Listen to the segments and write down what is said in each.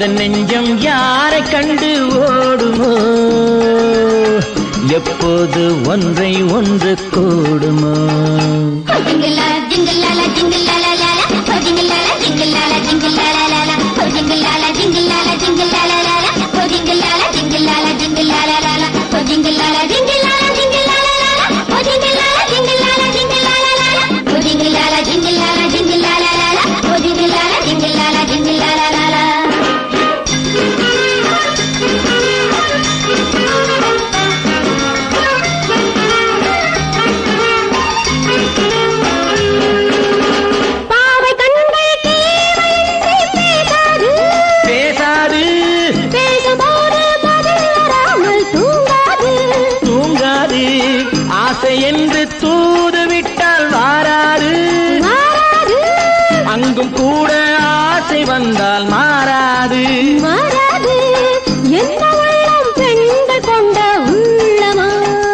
இந்த நெஞ்சம் யாரை கண்டு ஓடுமோ எப்போது ஒன்றை ஒன்று கூடுமோ ஜிங்கிளால ஜிங்கிளால ஜிங்கிளால லாலா ஓ ஜிங்கிளால ஜிங்கிளால ஜிங்கிளால லாலா ஓ ஜிங்கிளால ஜிங்கிளால ஜிங்கிளால லாலா ஓ ஜிங்கிளால ஜிங்கிளால ஜிங்கிளால லாலா ஓ ஜிங்கிளால ஜிங்கிளால ஜிங்கிளால லாலா ஓ ஜிங்கிளால ஜிங்கிளால ஜிங்கிளால லாலா ஓ ஜிங்கிளால ஜிங்கிளால ஜிங்கிளால லாலா ஓ ஜிங்கிளால ஜிங்கிளால ஜிங்கிளால லாலா பாவை கண்கள் தேவையின்றி பேசாது பேசாது பேசும்போது பதில் வராமல் தூங்காது தூங்காது ஆசை என்று தூது விட்டால் வாராது மாறாது அங்கும் கூட ஆசை வந்தால் மாறாது மாறாது என்ன உள்ளம் பெண்கள் கொண்ட உள்ளமா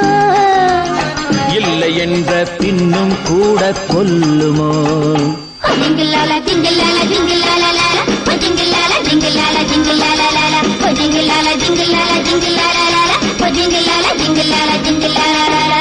இல்லை என்ற பின்னும் கூட கொல்லுமோ ஜிங்கிளால ஜிங்கிளால ஜிங்கிளால லாலா ஓ ஜிங்கிளால ஜிங்கிளால ஜிங்கிளால லாலா ஓ ஜிங்கிளால ஜிங்கிளால ஜிங்கிளால லாலா ஓ ஜிங்கிளால ஜிங்கிளால ஜிங்கிளால லாலா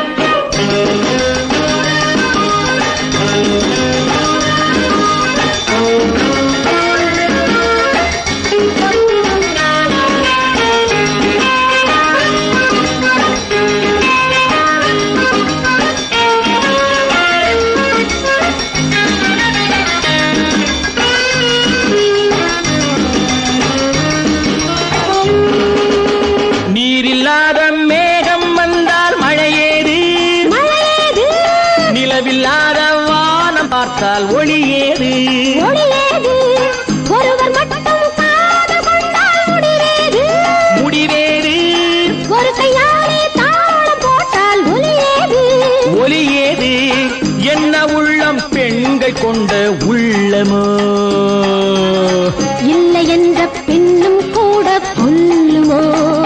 நீரில்லாத மேகம் வந்தால் மழையேது மழையேது நிலவில்லாத வானம் பார்த்தால் ஒளியேது ஒளியேது ஒருவர் மட்டும் காதல் கொண்டால் முடிவேது முடிவேது ஒரு கையாலே தாளம் போட்டால் ஒலியேது ஒளியேது என்ன உள்ளம் பெண்கள் கொண்ட உள்ளமோ இல்லை என்ற பெண்ணும் கூட கொல்லுமோ